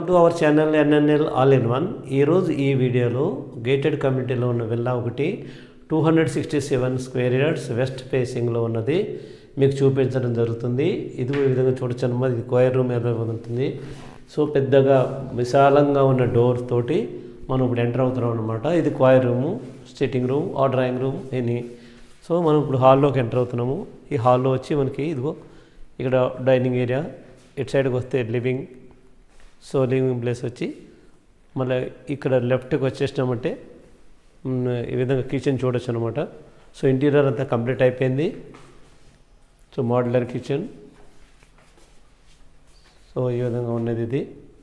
To our channel NNL all in one ఈరోజు ఈ వీడియోలో గేటెడ్ కమ్యూనిటీలో ఉన్న విల్లా ఒకటి two hundred sixty seven square yards west ఫేసింగ్లో ఉన్నది మీకు చూపించడం జరుగుతుంది ఇది ఈ విధంగా చూడొచ్చు అన్నమాట ఇది కోయర్ రూమ్ ఏదో ఉంటుంది సో పెద్దగా విశాలంగా ఉన్న డోర్ తోటి మనం ఇప్పుడు ఎంటర్ అవుతున్నాం అనమాట ఇది క్వాయర్ రూము సిట్టింగ్ రూమ్ ఆ డ్రాయింగ్ రూమ్ ఎనీ సో మనం ఇప్పుడు హాల్లోకి ఎంటర్ అవుతున్నాము ఈ హాల్లో వచ్చి మనకి ఇదిగో ఇక్కడ డైనింగ్ ఏరియా ఇటు సైడ్కి వస్తే లివింగ్ సో లివింగ్ ప్లేస్ వచ్చి మళ్ళీ ఇక్కడ లెఫ్ట్కి వచ్చేసినామంటే మ్, ఈ విధంగా కిచెన్ చూడొచ్చు అనమాట సో ఇంటీరియర్ అంతా కంప్లీట్ అయిపోయింది సో మోడ్యులర్ కిచెన్ సో ఈ విధంగా ఉన్నది ఇది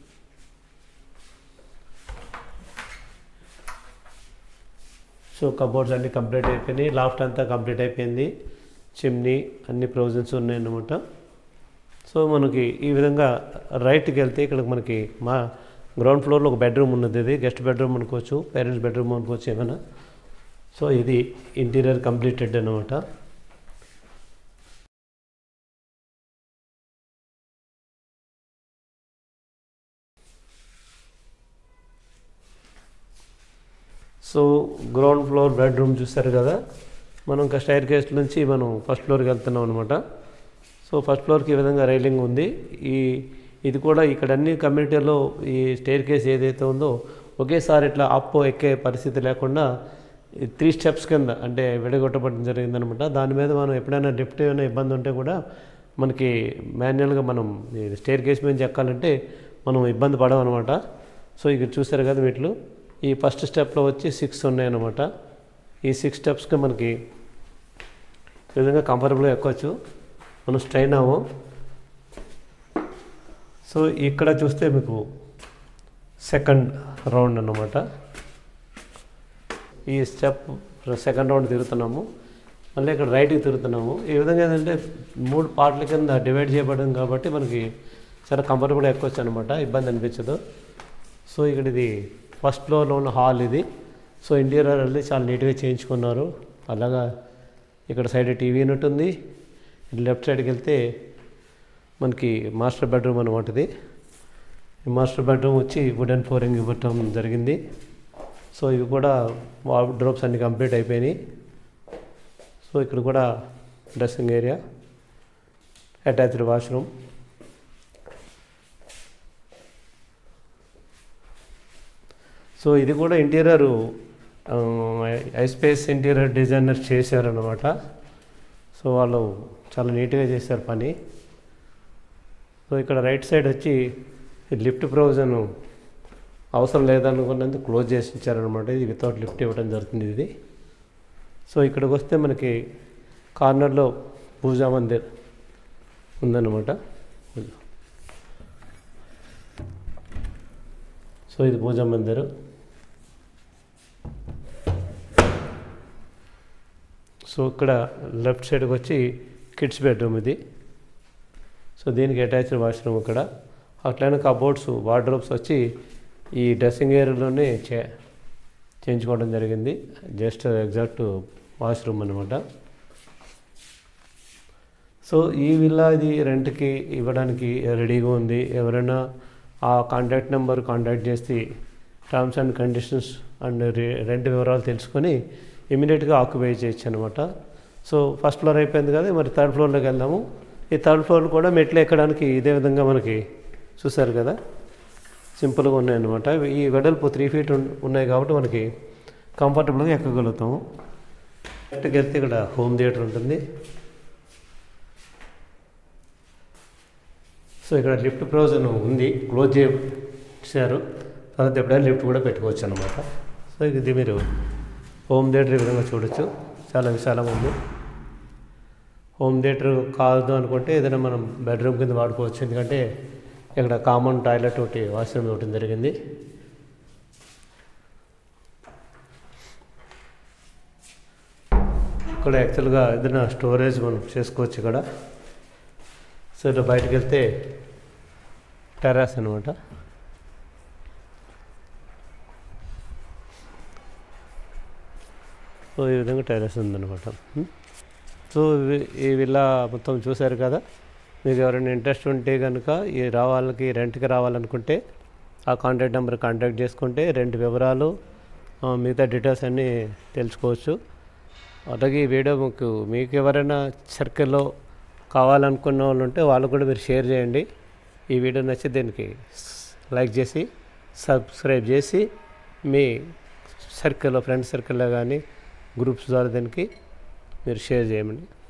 సో కబోర్డ్స్ అన్నీ కంప్లీట్ అయిపోయినాయి లాఫ్ట్ అంతా కంప్లీట్ అయిపోయింది చిమ్నీ అన్ని ప్రొవిజన్స్ ఉన్నాయన్నమాట సో మనకి ఈ విధంగా రైట్కి వెళ్తే ఇక్కడ మనకి మా గ్రౌండ్ ఫ్లోర్లో ఒక బెడ్రూమ్ ఉన్నది ఇది గెస్ట్ బెడ్రూమ్ అనుకోవచ్చు పేరెంట్స్ బెడ్రూమ్ అనుకోవచ్చు ఏమైనా సో ఇది ఇంటీరియర్ కంప్లీటెడ్ అనమాట సో గ్రౌండ్ ఫ్లోర్ బెడ్రూమ్ చూస్తారు కదా మనం ఇంకా స్టైర్ కేస్ నుంచి మనం ఫస్ట్ ఫ్లోర్కి వెళ్తున్నాం అనమాట సో ఫస్ట్ ఫ్లోర్కి ఈ విధంగా రైలింగ్ ఉంది ఈ ఇది కూడా ఇక్కడ అన్ని కమ్యూనిటీలో ఈ స్టైర్ కేస్ ఏదైతే ఉందో ఒకేసారి ఇట్లా అప్ ఎక్కే పరిస్థితి లేకుండా త్రీ స్టెప్స్ కింద అంటే విడగొట్టబడడం జరిగిందనమాట దాని మీద మనం ఎప్పుడైనా లిఫ్ట్ ఏమైనా ఇబ్బంది ఉంటే కూడా మనకి మాన్యువల్గా మనం స్టేర్ కేస్ మీద ఎక్కాలంటే మనం ఇబ్బంది పడమన్నమాట సో ఇక్కడ చూసారు కదా వీటిలో ఈ ఫస్ట్ స్టెప్లో వచ్చి సిక్స్ ఉన్నాయన్నమాట ఈ సిక్స్ స్టెప్స్కి మనకి ఈ విధంగా కంఫర్టబుల్గా ఎక్కొచ్చు మనం స్ట్రైన్ అవ్వం సో ఇక్కడ చూస్తే మీకు సెకండ్ రౌండ్ అన్నమాట ఈ స్టెప్ సెకండ్ రౌండ్ తిరుగుతున్నాము మళ్ళీ ఇక్కడ రైట్కి తిరుగుతున్నాము ఈ విధంగా ఏంటంటే మూడు పార్ట్ల కింద డివైడ్ చేయబడింది కాబట్టి మనకి చాలా కంఫర్టబుల్గా ఎక్కొచ్చు అనమాట ఇబ్బంది అనిపించదు సో ఇక్కడ ఇది ఫస్ట్ ఫ్లోర్లో ఉన్న హాల్ ఇది సో ఇంటీరియర్ వెళ్ళి చాలా నీట్గా చేయించుకున్నారు అలాగా ఇక్కడ సైడ్ టీవీ ఉంటుంది లెఫ్ట్ సైడ్కి వెళ్తే మనకి మాస్టర్ బెడ్రూమ్ అనమాట ఇది ఈ మాస్టర్ బెడ్రూమ్ వచ్చి వుడెన్ ఫ్లోరింగ్ ఇవ్వటం జరిగింది సో ఇవి కూడా డ్రాప్స్ అన్ని కంప్లీట్ అయిపోయినాయి సో ఇక్కడ కూడా dressing area attached washroom so ఇది కూడా ఇంటీరియర్ ఐస్పేస్ ఇంటీరియర్ డిజైనర్ చేశారనమాట సో వాళ్ళు చాలా నీట్గా చేశారు పని సో ఇక్కడ రైట్ సైడ్ వచ్చి లిఫ్ట్ ప్రొవిజన్ అవసరం లేదనుకున్నందుకు క్లోజ్ చేసి ఇచ్చారనమాట ఇది వితౌట్ లిఫ్ట్ ఇవ్వడం జరుగుతుంది ఇది సో ఇక్కడికి వస్తే మనకి కార్నర్లో పూజా మందిర్ ఉందన్నమాట సో ఇది పూజా మందిర్ సో ఇక్కడ లెఫ్ట్ సైడ్కి వచ్చి కిడ్స్ బెడ్రూమ్ ఇది సో దీనికి అటాచ్డ్ వాష్రూమ్ ఇక్కడ అట్లనే కబోర్డ్స్ వార్డ్రోబ్స్ వచ్చి ఈ డ్రెస్సింగ్ ఏరియాలోనే చే చేయించుకోవడం జరిగింది జస్ట్ ఎగ్జాక్ట్ వాష్రూమ్ అనమాట సో ఈ విల్లా ఇది రెంట్కి ఇవ్వడానికి రెడీగా ఉంది ఎవరైనా ఆ కాంటాక్ట్ నెంబర్ కాంటాక్ట్ చేసి terms and conditions and rent వివరాలు తెలుసుకొని ఇమీడియట్గా ఆక్యుపై చేయొచ్చు అనమాట సో ఫస్ట్ ఫ్లోర్ అయిపోయింది కదా మరి థర్డ్ ఫ్లోర్లోకి వెళ్దాము ఈ థర్డ్ ఫ్లోర్ కూడా మెట్లు ఎక్కడానికి ఇదే విధంగా మనకి చూసారు కదా సింపుల్గా ఉన్నాయన్నమాట ఈ వెడల్పు త్రీ ఫీట్ ఉన్నాయి కాబట్టి మనకి కంఫర్టబుల్గా ఎక్కగలుగుతాము లెఫ్ట్కి వెళ్తే ఇక్కడ హోమ్ థియేటర్ ఉంటుంది సో ఇక్కడ లిఫ్ట్ ప్రొవిజన్ ఉంది క్లోజ్ చేశారు తర్వాత ఎప్పుడైనా లిఫ్ట్ కూడా పెట్టుకోవచ్చు అనమాట సో ఇది మీరు హోమ్ థియేటర్ ఈ విధంగా చూడొచ్చు చాలా విశాలంగా ఉంది హోమ్ థియేటర్ కాదు అనుకుంటే ఏదైనా మనం బెడ్రూమ్ కింద వాడుకోవచ్చు ఎందుకంటే ఇక్కడ కామన్ టాయిలెట్ ఒకటి వాష్రూమ్ ఇవ్వడం జరిగింది ఇక్కడ యాక్చువల్గా ఏదైనా స్టోరేజ్ మనం చేసుకోవచ్చు ఇక్కడ సో ఇట్లా బయటకు వెళ్తే టెరాస్ అనమాట సో ఈ విధంగా టెరాస్ ఉందన్నమాట ఉం? సో ఇవి- ఈ విల్లా మొత్తం చూశారు కదా మీకు ఎవరైనా ఇంట్రెస్ట్ ఉంటే కనుక ఈ రావాలకి రెంట్కి రావాలనుకుంటే ఆ కాంటాక్ట్ నెంబర్ కాంటాక్ట్ చేసుకుంటే రెండు వివరాలు ఆ, మిగతా డీటెయిల్స్ అన్నీ తెలుసుకోవచ్చు అలాగే ఈ వీడియో మీకు మీకు ఎవరైనా సర్కిల్లో కావాలనుకున్న వాళ్ళు ఉంటే వాళ్ళు కూడా మీరు షేర్ చేయండి ఈ వీడియో నచ్చి దీనికి లైక్ చేసి సబ్స్క్రైబ్ చేసి మీ సర్కిల్లో ఫ్రెండ్ సర్కిల్లో కానీ గ్రూప్స్ ద్వారా దీనికి మీరు షేర్ చేయమని